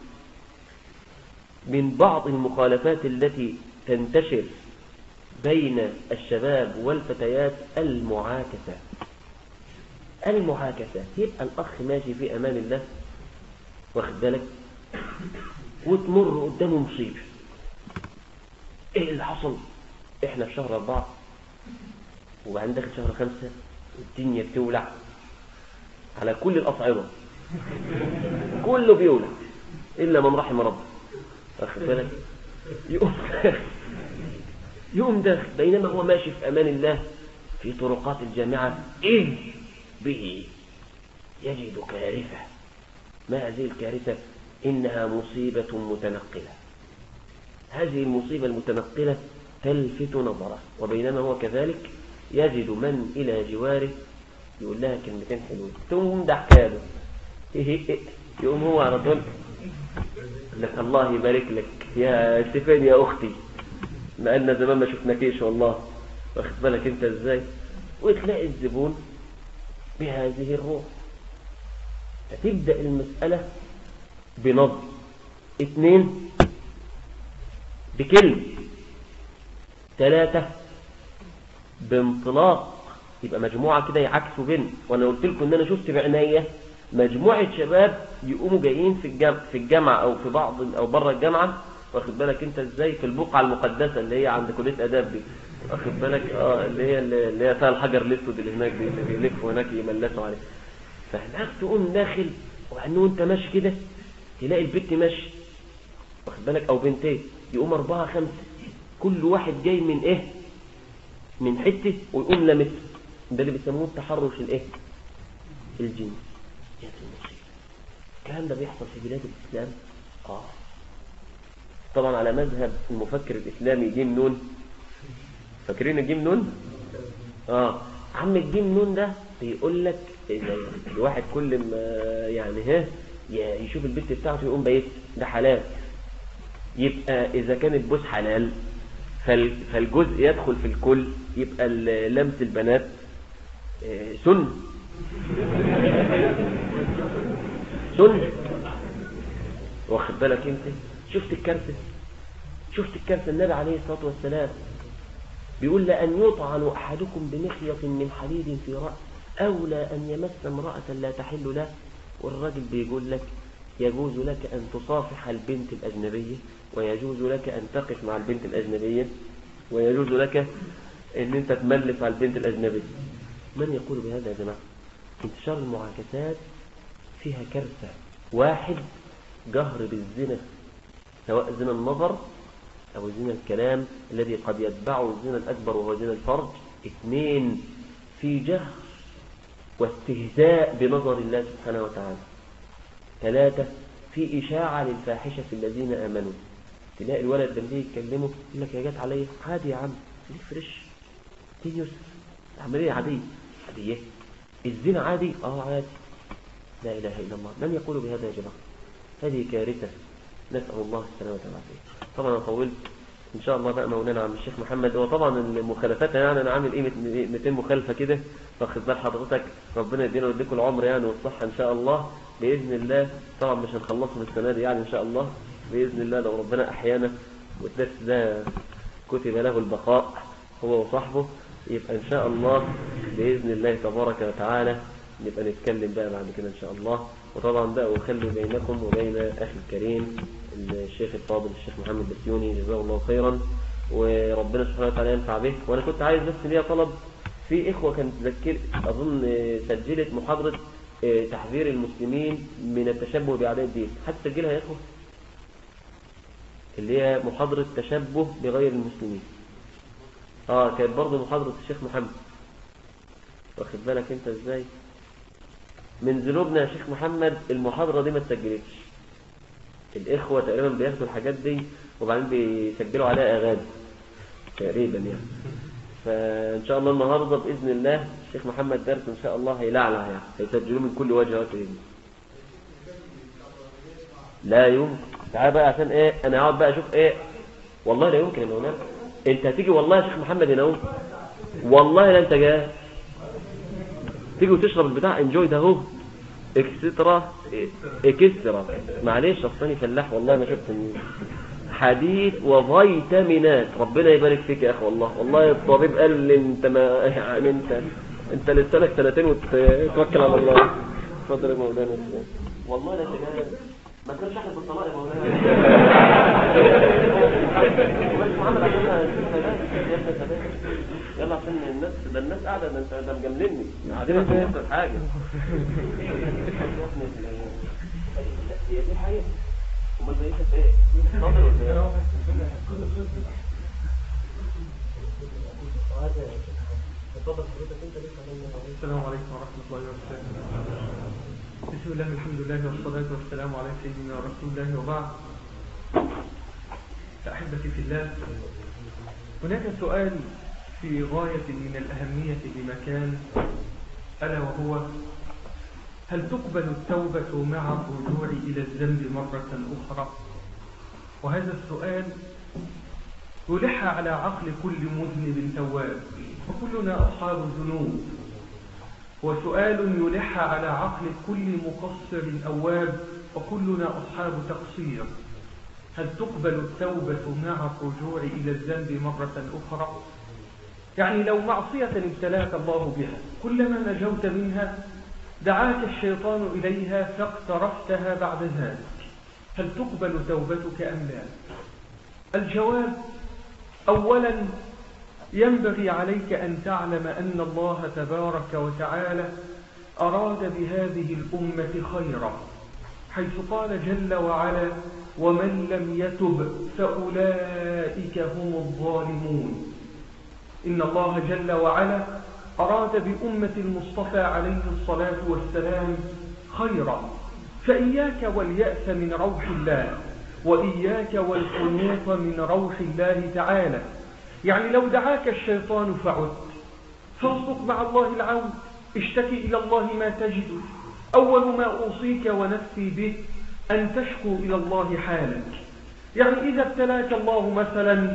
من بعض المخالفات التي تنتشر بين الشباب والفتيات المعاكسة المعاكسة يبقى الأخ ماشي في أمان الله واخد بالك وتمر قدامه مصيبة ايه اللي حصل احنا في شهر أربعة وبعدين داخل شهر خمسة والدنيا بتولع على كل الأصعدة كله بيولع إلا من رحم ربه واخد بالك يقوم يقوم داخل بينما هو ماشي في أمان الله في طرقات الجامعة إذ به يجد كارثة ما هذه الكارثة إنها مصيبة متنقلة هذه المصيبة المتنقلة تلفت نظره وبينما هو كذلك يجد من إلى جواره يقول لها كلمتين حلوين ثم ده حكاله يقوم هو على طول لك الله يبارك لك يا ستيفان يا أختي ما قالنا زمان ما شفناكيش والله واخد بالك انت ازاي وتلاقي الزبون بهذه الروح فتبدأ المسألة بنظر اثنين بكلمة ثلاثة بانطلاق يبقى مجموعة كده يعكسوا بين وانا قلت لكم ان انا شفت بعناية مجموعة شباب يقوموا جايين في الجامعة, في الجامعة او في بعض او بره الجامعة واخد بالك انت ازاي في البقعة المقدسة اللي هي عند كلية اداب دي واخد بالك اه اللي هي اللي هي فيها الحجر الاسود اللي هناك دي اللي بيلفوا هناك يملسوا عليه فهناك تقوم داخل وبعدين وانت ماشي كده تلاقي البت ماشي واخد بالك او بنتين يقوم اربعة خمسة كل واحد جاي من ايه من حتة ويقوم لمسه ده اللي بيسموه التحرش الايه الجنسي يا دي المصيبة الكلام ده بيحصل في بلاد الاسلام اه طبعا على مذهب المفكر الاسلامي جيم نون فاكرين الجيم نون اه عم الجيم نون ده بيقول لك إذا الواحد كل ما يعني ها ي- يشوف البنت بتاعته يقوم بيت ده حلال يبقى إذا كان البوس حلال فال- فالجزء يدخل في الكل يبقى ال- لمس البنات آه، سنة سنة واخد بالك انت شفت الكارثة شفت الكارثة النبي عليه الصلاة والسلام بيقول لأن يطعن أحدكم بمخيط من حديد في رأس أولى أن يمس امرأة لا تحل له والراجل بيقول لك يجوز لك أن تصافح البنت الأجنبية ويجوز لك أن تقف مع البنت الأجنبية ويجوز لك أن أنت تملس على البنت الأجنبية من يقول بهذا يا جماعة انتشار المعاكسات فيها كارثة واحد جهر بالزنا سواء زنا النظر أو زنا الكلام الذي قد يتبعه الزنا الأكبر وهو زنا الفرج اثنين في جهر واستهزاء بنظر الله سبحانه وتعالى ثلاثة في إشاعة للفاحشة في الذين آمنوا تلاقي الولد لما يجي يتكلمه يقول لك يا جات عليا عادي يا عم ليك فريش دي يوسف عملية عادية عادية الزنا عادي اه عادي لا إله إلا الله من يقول بهذا يا جماعة هذه كارثة نسأل الله السلامة والعافية طبعا أنا طولت إن شاء الله بقى مولانا عم الشيخ محمد هو طبعا المخالفات يعني أنا عامل إيه 200 مخالفة كده واخد بال حضرتك ربنا يدينا ويديكم العمر يعني والصحة إن شاء الله بإذن الله طبعا مش هنخلصهم السنة دي يعني إن شاء الله بإذن الله لو ربنا أحيانا والدرس ده كتب له البقاء هو وصاحبه يبقى إن شاء الله بإذن الله تبارك وتعالى نبقى نتكلم بقى بعد كده إن شاء الله وطبعا بقى أخلي بينكم وبين أخي الكريم الشيخ الفاضل الشيخ محمد بسيوني جزاه الله خيرا وربنا سبحانه وتعالى ينفع به وأنا كنت عايز بس ليا طلب في إخوة كانت تذكر أظن سجلت محاضرة تحذير المسلمين من التشبه بأعداء الدين حتى تسجلها يا إخوة اللي هي محاضرة تشبه بغير المسلمين اه كانت برضه محاضرة الشيخ محمد واخد بالك انت ازاي من ذنوبنا يا شيخ محمد المحاضرة دي ما تسجلتش الإخوة تقريبا بياخدوا الحاجات دي وبعدين بيسجلوا عليها أغاني تقريبا يعني فإن شاء الله النهاردة بإذن الله الشيخ محمد درس إن شاء الله هيلعلع يعني هيسجلوه من كل وجه وجه لا يمكن تعال بقى عشان ايه انا اقعد بقى اشوف ايه والله لا يمكن يا مولانا انت هتيجي والله يا شيخ محمد هنا اهو والله لا انت جاي تيجي وتشرب البتاع انجوي ده اهو اكسترا اكسترا معلش اصلاني فلاح والله ما شفت حديد وفيتامينات ربنا يبارك فيك يا اخي والله والله الطبيب قال لي انت ما يعني انت انت لسانك سنتين وتتوكل على الله اتفضل يا مولانا والله لا تجاهل ما كانش احنا بالطلاق يا مولانا بس محمد عشان يلا عشان الناس ده الناس قاعده ده انت ده مجاملني قاعدين عشان نفس حاجه هي دي حقيقه امال بقيت ايه اتفضل ولا السلام عليكم ورحمة الله وبركاته بسم الله الحمد لله والصلاة والسلام على سيدنا رسول الله وبعد أحبتي في الله هناك سؤال في غاية من الأهمية بمكان ألا وهو هل تقبل التوبة مع الرجوع إلى الذنب مرة أخرى وهذا السؤال يلح على عقل كل مذنب تواب وكلنا أصحاب ذنوب وسؤال يلح على عقل كل مقصر أواب وكلنا أصحاب تقصير هل تقبل التوبة مع الرجوع إلى الذنب مرة أخرى يعني لو معصية ابتلاك الله بها كلما نجوت منها دعاك الشيطان إليها فاقترفتها بعد ذلك هل تقبل توبتك أم لا الجواب أولا ينبغي عليك أن تعلم أن الله تبارك وتعالى أراد بهذه الأمة خيرا حيث قال جل وعلا ومن لم يتب فأولئك هم الظالمون إن الله جل وعلا أراد بأمة المصطفى عليه الصلاة والسلام خيرا فإياك واليأس من روح الله وإياك والقنوط من روح الله تعالى يعني لو دعاك الشيطان فعدت فاصدق مع الله العون اشتكي إلى الله ما تجد أول ما أوصيك ونفسي به أن تشكو إلى الله حالك يعني إذا ابتلاك الله مثلا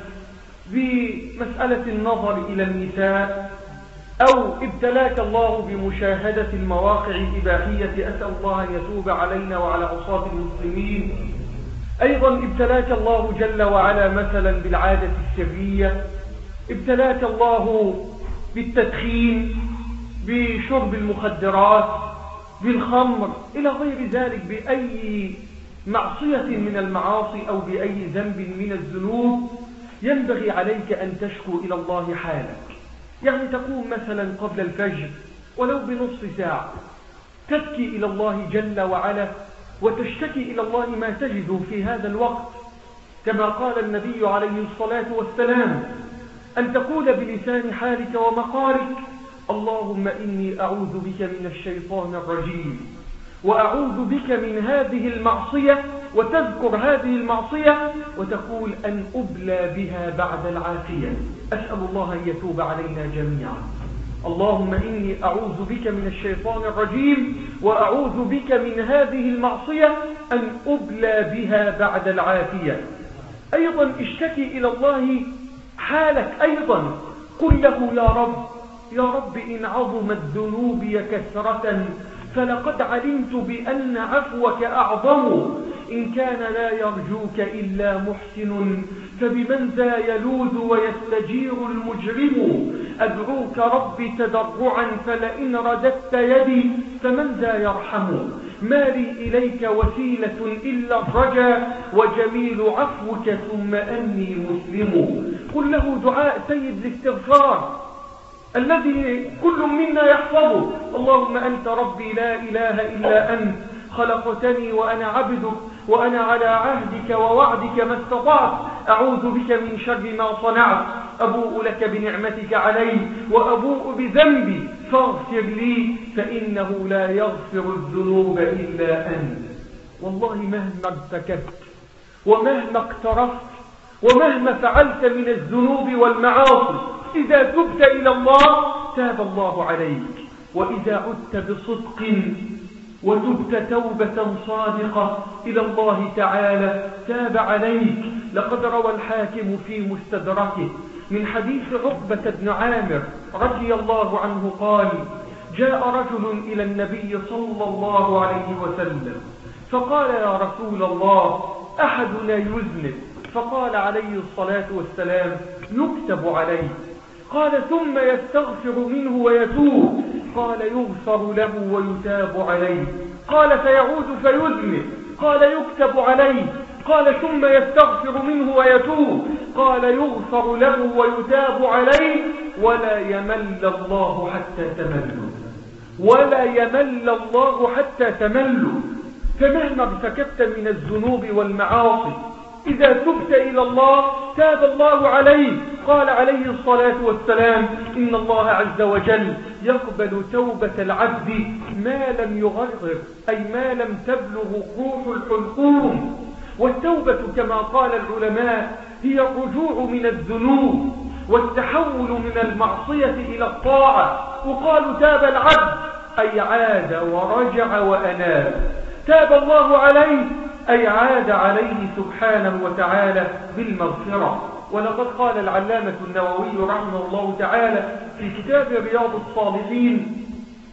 بمسألة النظر إلى النساء أو ابتلاك الله بمشاهدة المواقع الإباحية أسأل الله أن يتوب علينا وعلى عصاة المسلمين أيضا ابتلاك الله جل وعلا مثلا بالعادة السرية ابتلاك الله بالتدخين بشرب المخدرات بالخمر إلى غير ذلك بأي معصية من المعاصي أو بأي ذنب من الذنوب ينبغي عليك أن تشكو إلى الله حالك يعني تقوم مثلا قبل الفجر ولو بنصف ساعة تبكي إلى الله جل وعلا وتشتكي إلى الله ما تجد في هذا الوقت كما قال النبي عليه الصلاة والسلام أن تقول بلسان حالك ومقالك اللهم إني أعوذ بك من الشيطان الرجيم وأعوذ بك من هذه المعصية وتذكر هذه المعصية وتقول أن أبلى بها بعد العافية أسأل الله أن يتوب علينا جميعا اللهم إني أعوذ بك من الشيطان الرجيم وأعوذ بك من هذه المعصية أن أبلى بها بعد العافية أيضا اشتكي إلى الله حالك أيضا قل له يا رب يا رب إن عظمت ذنوبي كثرة فلقد علمت بأن عفوك أعظم إن كان لا يرجوك إلا محسن فبمن ذا يلوذ ويستجير المجرم أدعوك ربي تضرعا فلئن رددت يدي فمن ذا يرحم ما لي إليك وسيلة إلا الرجا وجميل عفوك ثم أني مسلم قل له دعاء سيد الاستغفار الذي كل منا يحفظه اللهم أنت ربي لا إله إلا أنت خلقتني وأنا عبدك وأنا على عهدك ووعدك ما استطعت أعوذ بك من شر ما صنعت أبوء لك بنعمتك علي وأبوء بذنبي فاغفر لي فإنه لا يغفر الذنوب إلا أنت والله مهما ارتكبت ومهما اقترفت ومهما فعلت من الذنوب والمعاصي إذا تبت إلى الله تاب الله عليك وإذا عدت بصدق وتبت توبة صادقة إلى الله تعالى تاب عليك لقد روى الحاكم في مستدركه من حديث عقبة بن عامر رضي الله عنه قال جاء رجل إلى النبي صلى الله عليه وسلم فقال يا رسول الله أحدنا يذنب فقال عليه الصلاة والسلام يكتب عليه قال ثم يستغفر منه ويتوب قال يغفر له ويتاب عليه قال فيعود فيذنب قال يكتب عليه قال ثم يستغفر منه ويتوب قال يغفر له ويتاب عليه ولا يمل الله حتى تملوا ولا يمل الله حتى تملوا فمهما ارتكبت من الذنوب والمعاصي إذا تبت إلى الله تاب الله عليه قال عليه الصلاة والسلام إن الله عز وجل يقبل توبة العبد ما لم يغرغر أي ما لم تبلغ روح الحلقوم والتوبة كما قال العلماء هي الرجوع من الذنوب والتحول من المعصية إلى الطاعة وقالوا تاب العبد أي عاد ورجع وأناب تاب الله عليه أي عاد عليه سبحانه وتعالى بالمغفرة ولقد قال العلامة النووي رحمه الله تعالى في كتاب رياض الصالحين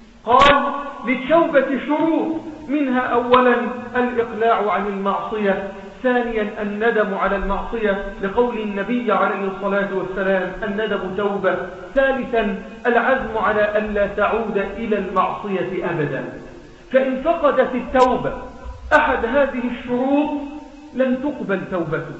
قال للتوبة شروط منها أولا الإقلاع عن المعصية ثانيا الندم على المعصية لقول النبي عليه الصلاة والسلام الندم توبة ثالثا العزم على ألا تعود إلى المعصية أبدا فإن فقدت التوبة أحد هذه الشروط لن تقبل توبته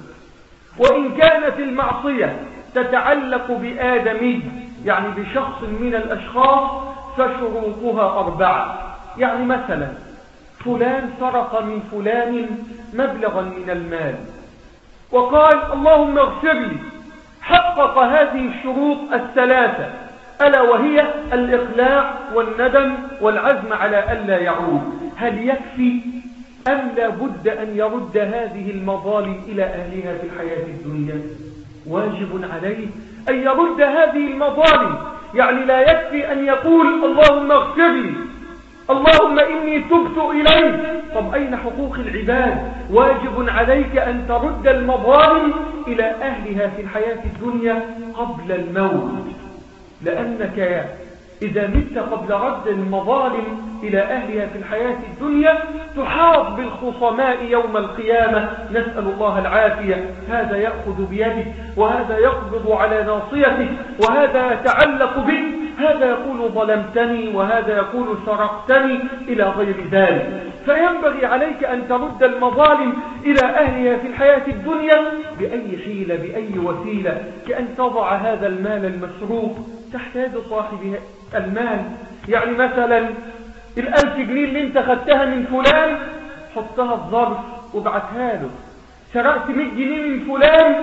وإن كانت المعصية تتعلق بآدمي يعني بشخص من الأشخاص فشروطها أربعة يعني مثلا فلان سرق من فلان مبلغا من المال وقال اللهم اغفر لي حقق هذه الشروط الثلاثة ألا وهي الإقلاع والندم والعزم على ألا يعود هل يكفي أم لا بد أن يرد هذه المظالم إلى أهلها في الحياة الدنيا واجب عليه أن يرد هذه المظالم يعني لا يكفي أن يقول اللهم اغفر لي اللهم إني تبت إليك طب أين حقوق العباد واجب عليك أن ترد المظالم إلى أهلها في الحياة الدنيا قبل الموت لأنك إذا مت قبل رد المظالم إلى أهلها في الحياة الدنيا تحاط بالخصماء يوم القيامة نسأل الله العافية هذا يأخذ بيدك وهذا يقبض على ناصيتك وهذا يتعلق بك هذا يقول ظلمتني وهذا يقول سرقتني إلى غير ذلك فينبغي عليك أن ترد المظالم إلى أهلها في الحياة الدنيا بأي حيلة بأي وسيلة كأن تضع هذا المال المسروق تحت يد صاحب المال يعني مثلا الألف جنيه اللي انت خدتها من فلان حطها في ظرف وابعتها له سرقت 100 جنيه من فلان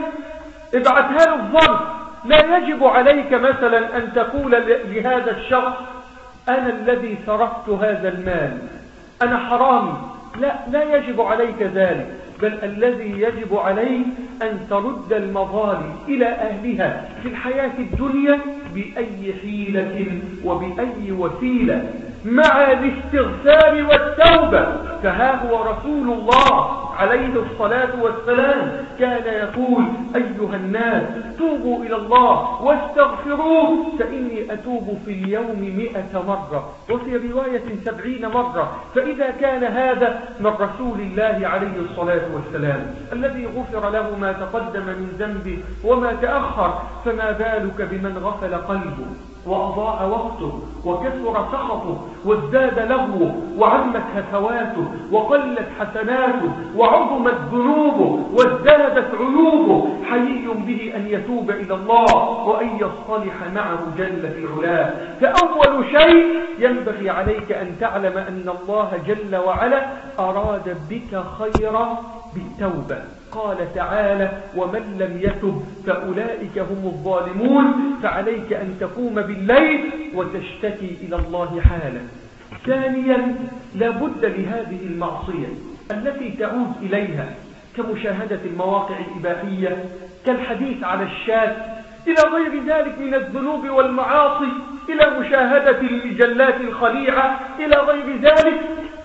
ابعتها له في ظرف لا يجب عليك مثلا أن تقول لهذا الشخص أنا الذي سرقت هذا المال أنا حرامي لا لا يجب عليك ذلك بل الذي يجب عليك أن ترد المظالم إلى أهلها في الحياة الدنيا بأي حيلة وبأي وسيلة مع الاستغفار والتوبة فها هو رسول الله عليه الصلاة والسلام كان يقول أيها الناس توبوا إلى الله واستغفروه فإني أتوب في اليوم مئة مرة وفي رواية سبعين مرة فإذا كان هذا من رسول الله عليه الصلاة والسلام الذي غفر له ما تقدم من ذنبه وما تأخر فما بالك بمن غفل قلبه وأضاع وقته وكثر سخطه وازداد لغوه وعمت هفواته وقلت حسناته وعظمت ذنوبه وازدادت عيوبه حيي به أن يتوب إلى الله وأن يصطلح معه جل في علاه فأول شيء ينبغي عليك أن تعلم أن الله جل وعلا أراد بك خيرا بالتوبة قال تعالى ومن لم يتب فأولئك هم الظالمون فعليك أن تقوم بالليل وتشتكي إلى الله حالا ثانيا لابد لهذه المعصية التي تعود إليها كمشاهدة المواقع الإباحية كالحديث على الشاة إلى غير ذلك من الذنوب والمعاصي إلى مشاهدة المجلات الخليعة إلى غير ذلك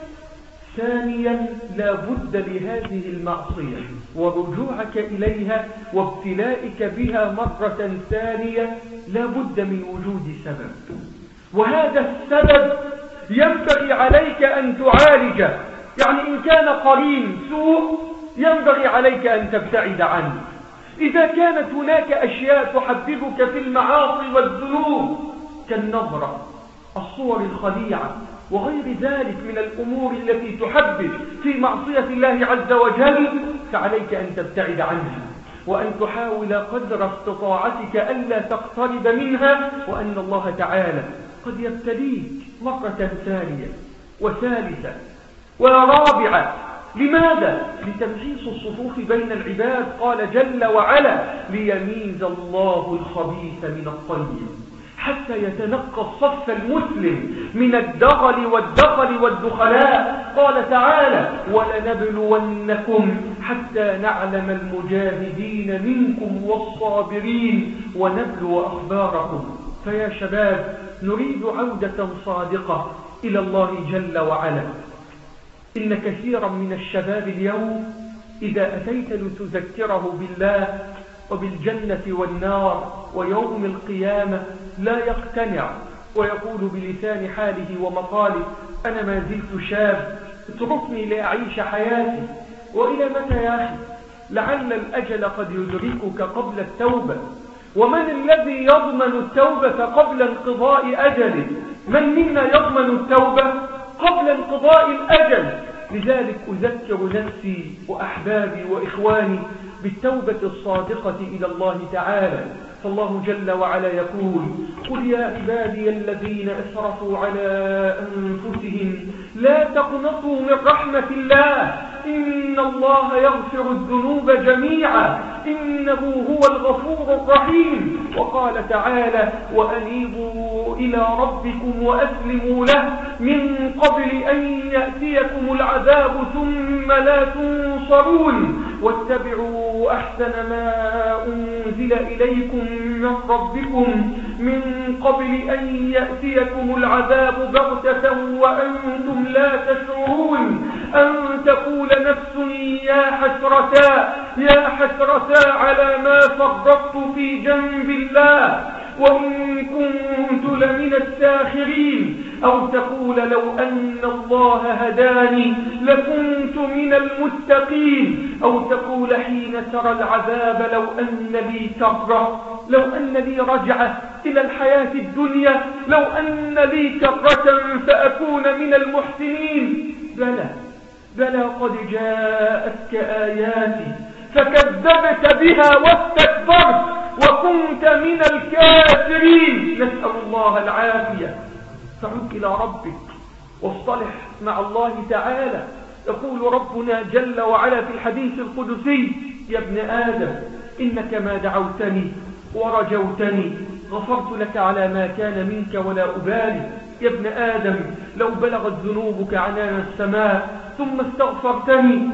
ثانيا لا بد لهذه المعصية ورجوعك إليها وابتلائك بها مرة ثانية لا بد من وجود سبب وهذا السبب ينبغي عليك أن تعالجه يعني إن كان قرين سوء ينبغي عليك أن تبتعد عنه إذا كانت هناك أشياء تحببك في المعاصي والذنوب كالنظرة الصور الخليعة وغير ذلك من الأمور التي تحبب في معصية الله عز وجل فعليك أن تبتعد عنها وأن تحاول قدر استطاعتك ألا تقترب منها وأن الله تعالى قد يبتليك مرة ثانية وثالثة ورابعة لماذا؟ لتمحيص الصفوف بين العباد قال جل وعلا ليميز الله الخبيث من الطيب حتى يتنقى الصف المسلم من الدغل والدخل والدخلاء قال تعالى ولنبلونكم حتى نعلم المجاهدين منكم والصابرين ونبلو أخباركم فيا شباب نريد عودة صادقة إلى الله جل وعلا إن كثيرا من الشباب اليوم إذا أتيت لتذكره بالله وبالجنة والنار ويوم القيامة لا يقتنع ويقول بلسان حاله ومقاله أنا ما زلت شاب اتركني لأعيش حياتي وإلى متى يا أخي لعل الأجل قد يدركك قبل التوبة ومن الذي يضمن التوبة قبل انقضاء أجله من منا يضمن التوبة قبل انقضاء الأجل لذلك أذكر نفسي وأحبابي وإخواني بالتوبة الصادقة إلى الله تعالى فالله جل وعلا يقول قل يا عبادي الذين أسرفوا على أنفسهم لا تقنطوا من رحمة الله إن الله يغفر الذنوب جميعا إنه هو الغفور الرحيم وقال تعالى وأنيبوا إلى ربكم وأسلموا له من قبل أن يأتيكم العذاب ثم لا تنصرون واتبعوا أحسن ما أنزل إليكم من ربكم من قبل أن يأتيكم العذاب بغتة وأنتم لا تشعرون أن تقول نفس يا حسرتا يا حسرتا على ما فرطت في جنب الله وإن كنت لمن الساخرين أو تقول لو أن الله هداني لكنت من المتقين أو تقول حين ترى العذاب لو أن لي كرة لو أن لي رجعة إلى الحياة الدنيا لو أن لي كرة فأكون من المحسنين بلى بلى قد جاءتك آياتي فكذبت بها واستكبرت وكنت من الكافرين نسأل الله العافية فعد إلى ربك واصطلح مع الله تعالى يقول ربنا جل وعلا في الحديث القدسي يا ابن آدم إنك ما دعوتني ورجوتني غفرت لك على ما كان منك ولا أبالي يا ابن آدم لو بلغت ذنوبك عنان السماء ثم استغفرتني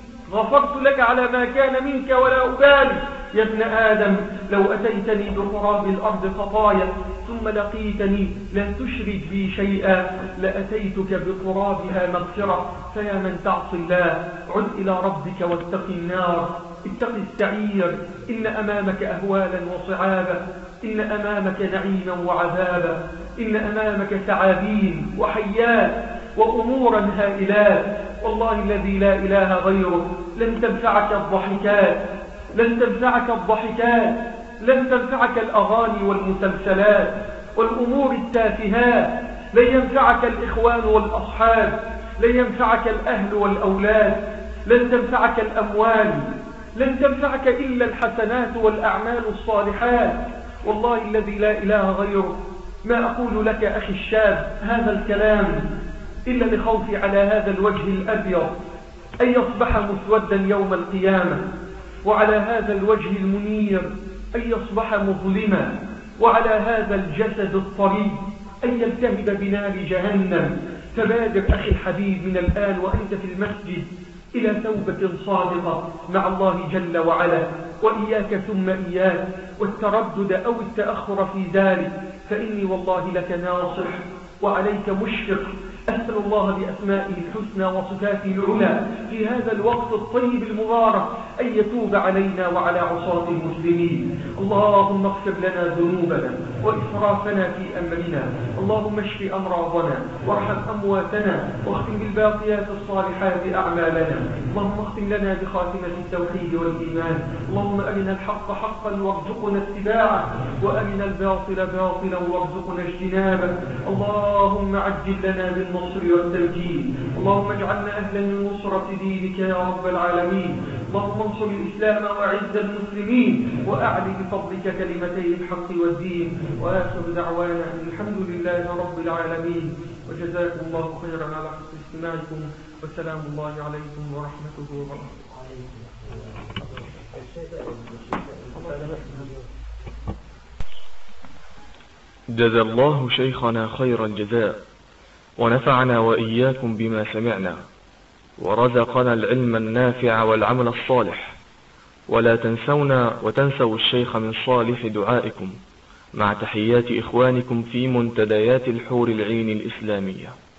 غفرت لك على ما كان منك ولا أبالي يا ابن آدم لو أتيتني بقراب الأرض خطايا ثم لقيتني لا تشرك بي شيئا لأتيتك بقرابها مغفرة فيا من تعصي الله عد إلى ربك واتق النار اتق السعير إن أمامك أهوالا وصعابا إن أمامك نعيما وعذابا إن أمامك ثعابين وحيات وأمورا هائلات والله الذي لا إله غيره لن تنفعك الضحكات لن تنفعك الضحكات لن تنفعك الأغاني والمسلسلات والأمور التافهات لن ينفعك الإخوان والأصحاب لن ينفعك الأهل والأولاد لن تنفعك الأموال لن تنفعك إلا الحسنات والأعمال الصالحات والله الذي لا إله غيره ما أقول لك أخي الشاب هذا الكلام إلا لخوفي على هذا الوجه الأبيض أن يصبح مسودا يوم القيامة وعلى هذا الوجه المنير أن يصبح مظلما وعلى هذا الجسد الطريق أن يلتهب بنار جهنم فبادر أخي الحبيب من الآن وأنت في المسجد إلى توبة صادقة مع الله جل وعلا وإياك ثم إياك والتردد أو التأخر في ذلك فإني والله لك ناصح وعليك مشفق أسأل الله بأسمائه الحسنى وصفاته العلى في هذا الوقت الطيب المبارك أن يتوب علينا وعلى عصاة المسلمين اللهم اغفر لنا ذنوبنا وإسرافنا في أمرنا اللهم اشف أمراضنا وارحم أمواتنا واختم بالباقيات الصالحات أعمالنا اللهم اختم لنا بخاتمة التوحيد والإيمان اللهم أرنا الحق حقا وارزقنا اتباعه وأرنا الباطل باطلا وارزقنا اجتنابه اللهم عجل لنا بالنصر والتمكين اللهم اجعلنا أهلا لنصرة دينك يا رب العالمين اللهم انصر الإسلام وأعز المسلمين وأعلي بفضلك كلمتي الحق والدين وآخر دعوانا أن الحمد لله رب العالمين وجزاكم الله خيرا على حسن استماعكم وسلام الله عليكم ورحمته وبركاته جزى الله شيخنا خير الجزاء ونفعنا وإياكم بما سمعنا ورزقنا العلم النافع والعمل الصالح ولا تنسونا وتنسوا الشيخ من صالح دعائكم مع تحيات إخوانكم في منتديات الحور العين الإسلامية